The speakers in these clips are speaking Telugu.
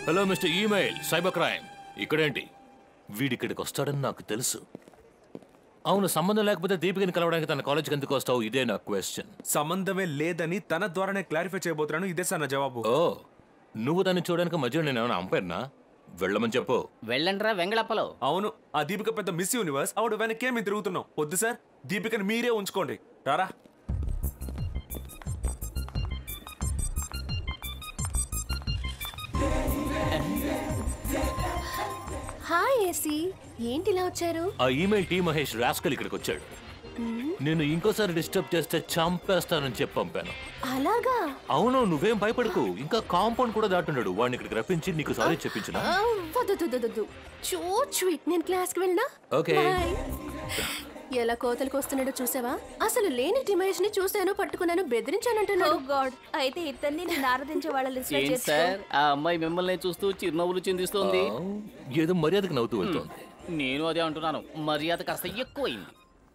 Hello mister email cyber crime ఇక్కడేంటి వీడిక్కడికి వస్తాడని నాకు తెలుసు అవును సంబంధం లేకపోతే దీపికని కలవడానికి తన కాలేజ్కి ఎందుకు వస్తావు ఇదే నా క్వశ్చన్ సంబంధమే లేదని తన ద్వారానే క్లారిఫై చేయబోతున్నాను ఇదే సార్ నా జవాబు ఓ నువ్వు దాన్ని చూడడానికి మధ్యలో నేను ఏమైనా అంపేర్నా వెళ్ళమని చెప్పు వెళ్ళండ్రా వెంగళప్పలో అవును ఆ దీపిక పెద్ద మిస్ యూనివర్స్ ఆవిడ వెనకే మేము తిరుగుతున్నాం వద్దు సార్ దీపికని మీరే ఉంచుకోండి రారా హాయ్ ఏసీ ఏంటి ఇలా వచ్చారు ఆ ఈమెయిల్ టీ మహేష్ రాస్కల్ ఇక్కడికి వచ్చాడు నేను ఇంకోసారి డిస్టర్బ్ చేస్తే చంపేస్తానని చెప్పి పంపాను అలాగా అవును నువ్వేం భయపడకు ఇంకా కాంపౌండ్ కూడా దాటున్నాడు వాడిని ఇక్కడికి రప్పించి నీకు సారీ చెప్పించిన ఆ, వద్దు వద్దు, వద్దు, వద్దు చూ స్వీట్ నేను క్లాస్కి వెళ్ళినా Okay. Bye. ఎలా కోతలకు వస్తున్నాడో చూసావా అసలు లేని ఇమేజ్ ని చూశాను పట్టుకున్నాను బెదిరించానంటున్నాడు గాడ్ అయితే ఇద్దరిని నేను ఆరాధించే వాళ్ళ లిస్ట్ లో ఏంటి చేర్చుకో సార్ ఆ అమ్మాయి మిమ్మల్ని చూస్తూ చిరునవ్వులు చిందిస్తోంది ఆ, ఏదో మర్యాదకు నవ్వుతూ వెళ్తోంది నేను అదే అంటున్నాను మర్యాద కాస్త ఎక్కువైంది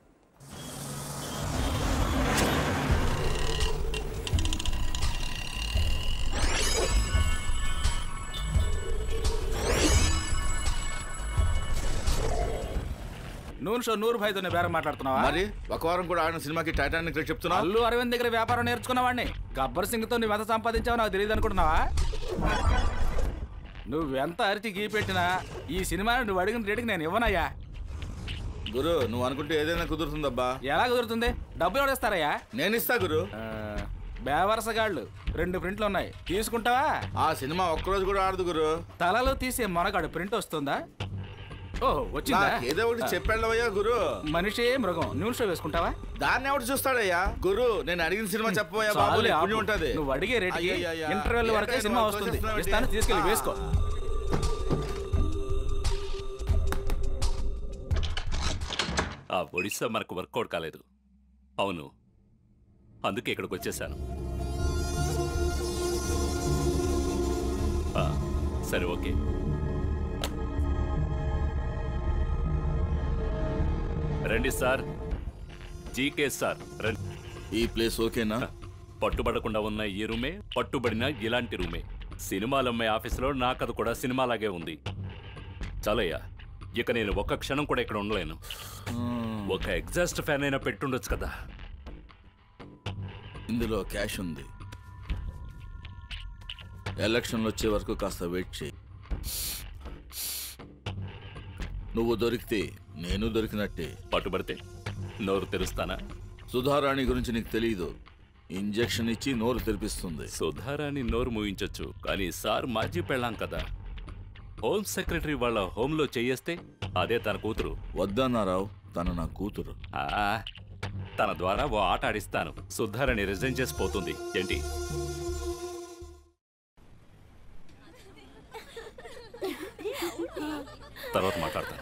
నూనె షో నూరు భాయ్తోనే బేరం మాట్లాడుతున్నావా మరి ఒక వారం కూడా ఆడిన సినిమాకి టైటానిక్ రేట్ చెప్తున్నా అల్లు అరవింద్ దగ్గర వ్యాపారం నేర్చుకున్నవాడిని గబ్బర్ సింగ్ తో నువ్వు ఎంత సంపాదించావో నాకు తెలియదు అనుకుంటున్నావా నువ్వెంత అరిచి గీ పెట్టినా ఈ సినిమాని నువ్వు అడిగిన రేటుకి నేను ఇవ్వనయ్యా గురు నువ్వు అనుకుంటే ఏదైనా కుదురుతుందబ్బా ఎలా కుదురుతుంది డబ్బులు ఎవడేస్తారయ్యా నేను ఇస్తా గురు ఆ, బేవరసగాళ్ళు రెండు ప్రింట్లు ఉన్నాయి తీసుకుంటావా ఆ సినిమా ఒక్కరోజు కూడా ఆడదు గురు తలలో తీసే మొనగాడు ప్రింట్ వస్తుందా ఓ వచ్చిందా నాకు ఏదో ఒకటి చెప్పాడవయ్యా గురు మనిషి మృగం న్యూస్ షో వేసుకుంటావా దాన్ని ఎవడు చూస్తాడయ్యా గురు నేను అడిగిన సినిమా చెప్పబోయా బాబు చాలే ఆపు. పుణ్యం ఉంటది నువ్వు అడిగే రేటుకి అయ్యయ్యయ్య. ఇంటర్వెల్ వరకే ఏంటయ్య సినిమా నువ్వు వస్తుంది తోసేస్తున్నావు ఏంటి? ఇస్తాను తీసుకెళ్ళి ఆ. వేసుకో ఆ ఒడిస్సా మనకు వర్కౌట్ కాలేదు అవును అందుకే ఇక్కడికి వచ్చేసాను ఆ, సరే ఓకే రండి సార్ జీకే సార్ రండి ఈ ప్లేస్ ఓకేనా పట్టుబడకుండా ఉన్న ఈ రూమే పట్టుబడిన ఇలాంటి రూమే సినిమాలమ్మాయి ఆఫీసులో నా కథ కూడా సినిమాలాగే ఉంది చాలయ్యా ఇక నేను ఒక్క క్షణం కూడా ఇక్కడ ఉండలేను ఒక ఎగ్జాస్ట్ ఫ్యాన్ అయినా పెట్టుండొచ్చు కదా ఇందులో క్యాష్ ఉంది ఎలక్షన్లు వచ్చే వరకు కాస్త వెయిట్ చేయి నువ్వు దొరికితే నేను దొరికినట్టే పట్టుబడితే నోరు తెరుస్తానా సుధారాణి గురించి నీకు తెలియదు ఇంజెక్షన్ ఇచ్చి నోరు తెరిపిస్తుంది సుధారాన్ని నోరు మూయించొచ్చు కానీ సార్ మాజీ పెళ్ళాం కదా హోమ్ సెక్రటరీ వాళ్ళ హోంలో చేయేస్తే అదే తన కూతురు వద్దన్నారావు తన నా కూతురు ఆ, తన ద్వారా ఓ ఆట ఆడిస్తాను సుధారాణి రిజైన్ చేసి పోతుంది ఏంటి తర్వాత మాట్లాడతాను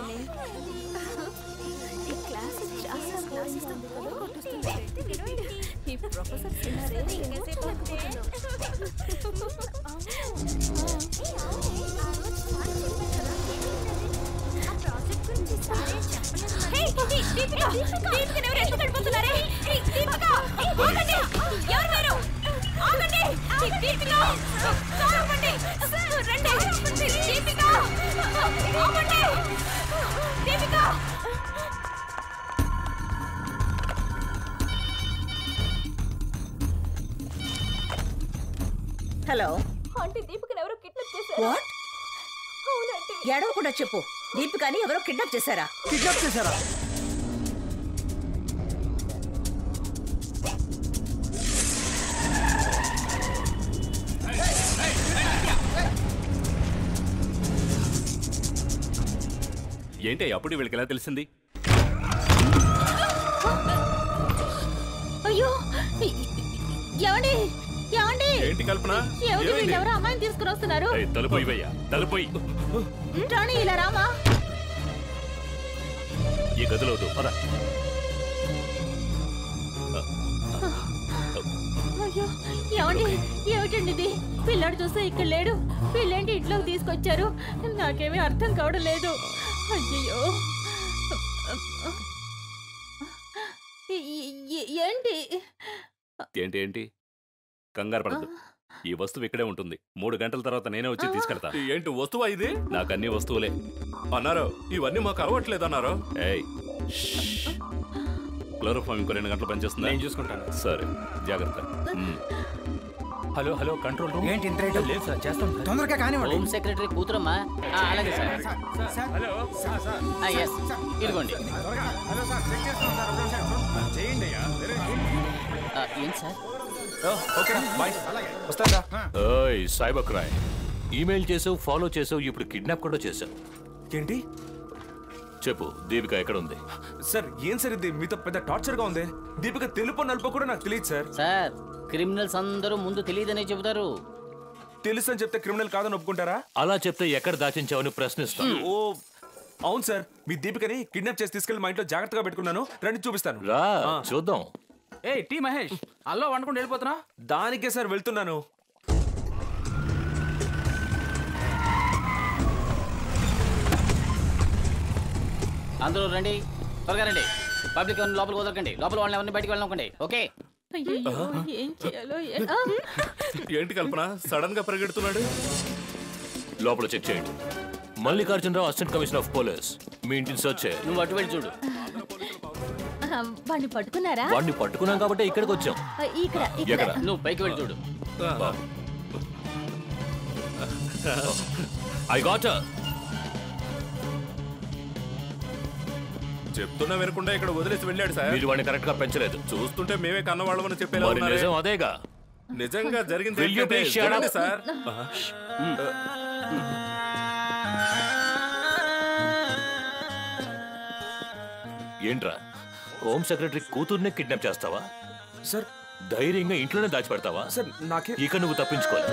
ఈ క్లాస్ చాలా boring గా ఉంది కదా? ఈ ప్రొఫెసర్ సినారే హే, దీపిక, దీపికని ఎవరు ఎత్తుకు వెళ్ళిపోతున్నారే? హే, దీపిక, ఆగండి! ఎవరు మీరు? ఆగండి! దీపిక, ఆగండి! రండి! దీపిక, ఆగండి! దీపిక హలో ఆంటీ దీపికని ఎవరో కిడ్నాప్ చేశారు వాట్ అవునంటీ ఏడవకుండా చెప్పు దీపికాని ఎవరో కిడ్నాప్ చేశారా కిడ్నాప్ చేశారా ఏంటి అప్పుడు వీళ్ళకి ఎలా తెలిసింది అయ్యో ఏమండి ఏమండి ఏంటి కల్పన ఏమిటి వీళ్ళు ఎవరో అమ్మాయిని తీసుకుని వస్తున్నారు ఏయ్, తలుపు ఇవయ్యా తలుపు ఇయ్యి. రాణి ఇలా రామా ఈ గదిలో వద్దు. పద అయ్యో ఏమండి ఏమిటండి ఇది పిల్లాడు చూస్తే ఇక్కడ లేడు వీళ్ళేంటి ఇంట్లోకి తీసుకొచ్చారు నాకేమీ అర్థం కావడం లేదు అయ్యో ఏంటి ఏంటి ఏంటి కంగారు పడద్దు ఈ వస్తువు ఇక్కడే ఉంటుంది మూడు గంటల తర్వాత నేనే వచ్చి తీసుకెళ్తా ఏంటి వస్తువా ఇది నాకు అన్ని వస్తువులే అన్నారు ఇవన్నీ మాకు అలవట్లేదు అన్నారు ఏయ్ క్లోరోఫామ్ ఇంకో రెండు గంటలు పనిచేస్తుందా నేను చూసుకుంటాను సరే జాగ్రత్త మ్మ్. హలో హలో కంట్రోల్ రూమ్ ఏంటి ఇంత రేటు లేదు సార్ చేస్తాం తొందరగా కానివ్వండి హోమ్ సెక్రటరీ కూతురమ్మా ఆ, అలాగే సార్ ఆ, ఎస్ ఇదిగోండి ఆ, ఏంటి సార్ ఓకే బాయ్ వస్తారా ఓయ్ సైబర్ క్రైమ్ ఈమెయిల్ చేసావు ఫాలో చేసావు ఇప్పుడు కిడ్నాప్ కూడా చేసావు ఏంటి చెప్పు దీపిక ఎక్కడ ఉంది సార్ ఏం సార్ ఇది మీతో పెద్ద టార్చర్ గా ఉంది దీపిక తెలుపు నలుపు కూడా నాకు తెలియదు సార్ సార్ క్రిమినల్స్ అందరూ ముందు తెలియదనే చెబుతారు తెలుసు అని చెప్తే క్రిమినల్ కాదని ఒప్పుకుంటారా అలా చెప్తే ఎక్కడ దాచించావని ప్రశ్నిస్తాను ఓ అవును సార్ మీ దీపికని కిడ్నాప్ చేసి తీసుకెళ్లి మా ఇంట్లో జాగ్రత్తగా పెట్టుకున్నాను రండి చూపిస్తాను రా ఆ. చూద్దాం ఏ టీ మహేష్ అల్లో వండుకుంటూ వెళ్ళిపోతున్నా దానికే సార్ వెళ్తున్నాను అందరూ రండి త్వరగా రండి పబ్లిక్ ఎవరిని లోపలికి వదలకండి లోపల వాళ్ళని ఎవరిని బయటికి వెళ్ళకండి ఓకే అయ్యో ఏం చేయాలో ఏ- ఆ! ఏంటి కల్పన సడన్ గా పరిగెడుతున్నాడు లోపల చెక్ చేయండి Mallikarjunarao assistant commissioner of police మీ ఇంటిని సర్చ్ చేయాలి నువ్వు అటు వెళ్ళి చూడు ఆ, వాడిని పట్టుకున్నారా వాడిని పట్టుకున్నాం కాబట్టి ఇక్కడికి వచ్చాం ఆ, ఇక్కడ ఇక్కడ ఎక్కడ నువ్వు పైకి వెళ్ళి చూడు ఐ గాట్ చెప్తున్నా వినకుండా ఇక్కడ వదిలేసి వెళ్ళాడు సార్ మీరు వాడిని కరెక్ట్ గా పెంచలేదు చూస్తుంటే మేమే కన్నవాళ్ళమని చెప్పేలా మరి ఉన్నారే. నిజం అదేగా నిజంగా జరిగింది Will you ఏంటంటే, please shut చూడండి up? సార్ ఏంట్రా హోమ్ సెక్రటరీ కూతుర్నే కిడ్నాప్ చేస్తావా సార్ ధైర్యంగా ఇంట్లోనే దాచిపెడతావా సార్ నాకే ఇక నువ్వు తప్పించుకోవాలి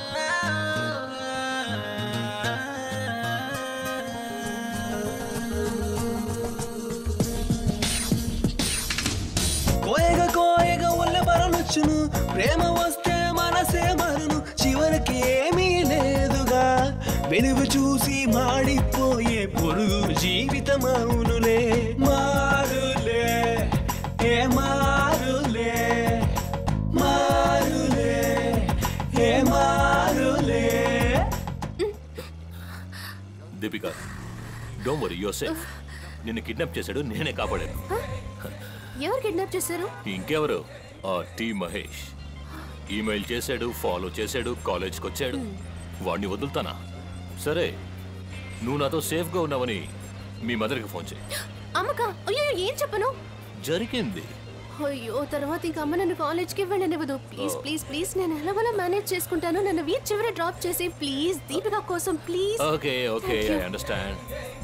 కోయగా కోయగా ఉల్ల బరనొచ్చును ప్రేమ వస్తే మనసే మరును చివరికి ఏమీ లేదుగా వెలుగు చూసి మాడిపోయే పొరుగు జీవితమవునులే మారులే ఏ మారులే మారులే ఏ మారులే Deepika don't worry your safe నిన్ను కిడ్నాప్ చేశాడు నేనే కాపాడాను ఎవరు కిడ్నాప్ చేశారు ఇంకెవరు ఆ టీ మహేష్ ఈమెయిల్ చేశాడు ఫాలో చేశాడు కాలేజ్కి వచ్చాడు వాడిని వదులుతానా సరే నువ్వు నాతో సేఫ్గా ఉన్నావని మీ మదర్కి ఫోన్ చేయి అమ్మక అయ్యో ఏం చెప్పను జరిగింది అయ్యో తర్వాత ఇంక అమ్మ నన్ను కాలేజ్కి వెళ్ళనివ్వదు ప్లీజ్ ప్లీజ్ ప్లీజ్ నేను ఎలాగోలా మేనేజ్ చేసుకుంటాను నన్ను వీధి చివరి డ్రాప్ చేసి ప్లీజ్ దీపిక కోసం please okay okay Thank you. I understand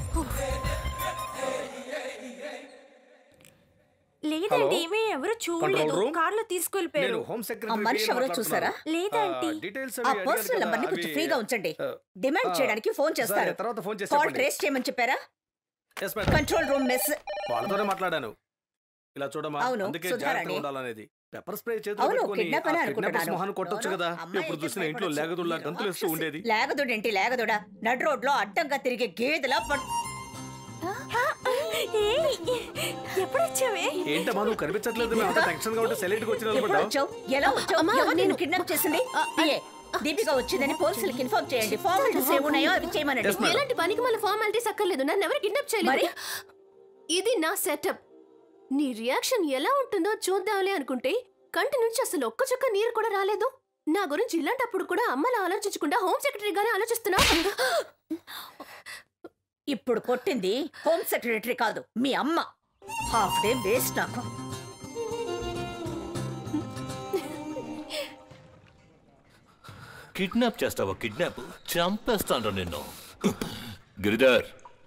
లేదండి ఇవి ఎవరు చూడలేదు room? కార్లో తీసుకెళ్లిపోయారు హోమ్ ఆ మనిషి ఎవరో చూసారా లేదంటీ ఆ పర్సనల్ నంబర్ ని కొంచెం ఫ్రీగా ఉంచండి డిమాండ్ చేయడానికి ఫోన్ చేస్తారు తర్వాత ఫోన్ చేసి కాల్ చెప్పండి. ట్రేస్ చేయమని చెప్పారా Yes, madam. Control room mess వాళ్ళతోనే మాట్లాడాను ఇలా చూడమా అవును, అందుకే సుధారాణి. జాగ్రత్తగా ఉండాలనేది పెప్పర్ స్ప్రే చేతిలో అవును, పెట్టుకొని kidnap అని ఆ kidnappers అనుకుంటున్నాను. మొహాన్ని కొట్టొచ్చు అవును, కదా అమ్మాయి ఎప్పుడు అయితే చూసినా ఇంట్లో భయపడొచ్చు. లేగదుల్లా గంతులు వేస్తూ రాక్షసి. ఉండేది లేగదుడేంటి లేగదుడా నడు రోడ్ లో అడ్డంగా తిరిగే గేదెలా పట్ ఎప్పుడు వచ్చావే ఏంటమ్మా నువ్వు కనిపించట్లేదు మేము అంత టెన్షన్ గా ఉంటే సైలెంట్ గా వచ్చి ఎప్పుడు నిలబడ్డావు వచ్చావు ఎలా వచ్చావు అమ్మా, ఎవరు నేను నేను- కిడ్నాప్ చేసింది పిఏ దీపిక వచ్చిందని పోలీసులకు ఇన్ఫార్మ్ చేయండి ఫార్మాలిటీస్ ఏమున్నాయో అవి చేయమనండి ఎలాంటి పనికి మళ్ళీ ఫార్మాలిటీస్ అక్కర్లేదు నన్ను ఎవరు కిడ్నాప్ మరి? చేయలేదు ఇది నా సెటప్ నీ రియాక్షన్ ఎలా ఉంటుందో చూద్దాంలే అనుకుంటే కంటి నుంచి అసలు ఒక్క చుక్క నీరు కూడా రాలేదు నా గురించి ఇలాంటప్పుడు కూడా అమ్మలా ఆలోచించకుండా హోమ్ సెక్రటరీగానే ఆలోచిస్తున్నా ఇప్పుడు కొట్టింది హోమ్ సెక్రటరీ కాదు మీ అమ్మ హాఫ్ డే వేస్ట్ నాకు కిడ్నాప్ చేస్తావా కిడ్నాప్ చంపేస్తాను నిన్ను గిరిధర్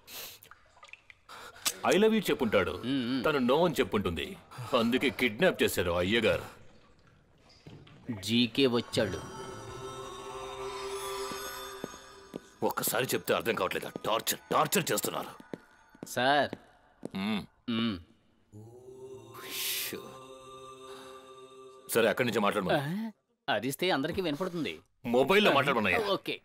ఐ లవ్ యూ చెప్పుంటాడు తను నో అని చెప్పుంటుంది అందుకే కిడ్నాప్ చేశారు అయ్యగారు జీకే వచ్చాడు ఒక్కసారి చెప్తే అర్థం కావట్లేదా టార్చర్ టార్చర్ చేస్తున్నారు సార్ మ్మ్. మ్మ్. షూ. సరే అక్కడి నుంచి మాట్లాడమా అరిస్తే అందరికీ వినపడుతుంది మొబైల్లో మాట్లాడమన్నాయా ఓకే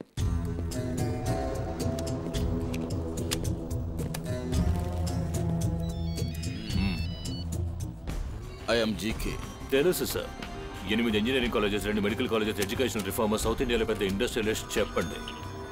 ఐఎమ్ జీకే తెలుసు సార్ ఎనిమిది ఇంజనీరింగ్ కాలేజెస్ రెండు medical colleges education reformer south ఇండియాలో పెద్ద ఇండస్ట్రియలిస్ట్ చెప్పండి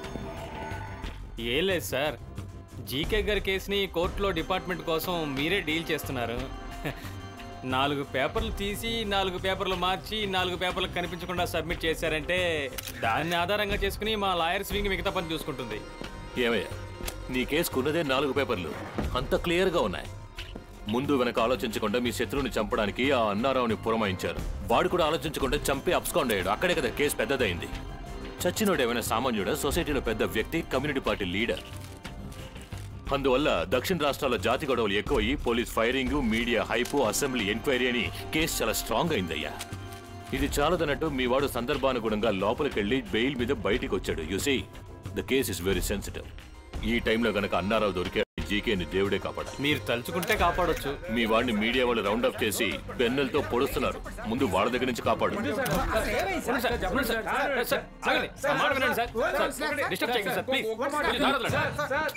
ఏం లేదు సార్ జీకే గారి కేసుని కోర్టులో డిపార్ట్మెంట్ కోసం మీరే డీల్ చేస్తున్నారు నాలుగు పేపర్లు తీసి నాలుగు పేపర్లు మార్చి నాలుగు పేపర్లకు కనిపించకుండా సబ్మిట్ చేశారంటే దాన్ని ఆధారంగా చేసుకుని మా లాయర్స్ వింగ్ మిగతా పని చూసుకుంటుంది ఏమయ్యా నీ కేసుకున్నదే నాలుగు పేపర్లు అంత క్లియర్గా ఉన్నాయి ముందు వెనక ఆలోచించకుండా మీ శత్రువుని చంపడానికి ఆ అన్నారావుని పురమాయించారు వాడు కూడా ఆలోచించకుండా చంపి అప్స్కాండ్ అయ్యాడు అక్కడే కదా కేసు పెద్దదైంది చచ్చినోడు ఏమైనా సామాన్యుడా సొసైటీలో పెద్ద వ్యక్తి కమ్యూనిటీ పార్టీ లీడర్ అందువల్ల దక్షిణ రాష్ట్రాల జాతి గొడవలు ఎక్కువయ్యి police firing media hype assembly enquiry అని కేసు చాలా స్ట్రాంగ్ అయిందయ్యా ఇది చాలదన్నట్టు మీ వాడు సందర్భానుగుణంగా లోపలికెళ్ళి బెయిల్ మీద బయటికి వచ్చాడు you see the case is very sensitive ఈ టైంలో గనక అన్నారావు దొరికే జీకేని దేవుడే కాపాడాలి మీరు తలుచుకుంటే కాపాడొచ్చు మీ వాడిని మీడియా వాళ్ళు రౌండ్ అప్ చేసి బెన్నెలతో పొడుస్తున్నారు ముందు వాళ్ళ దగ్గర నుంచి కాపాడు ఉండండి సార్, ఉండండి సార్. సార్, ఆగండి. ఆ మాట వినండి సార్. సార్, డిస్టర్బ్ చేయకండి సార్, ప్లీజ్. కొంచెం జాగ్రత్తగా ఉండండి.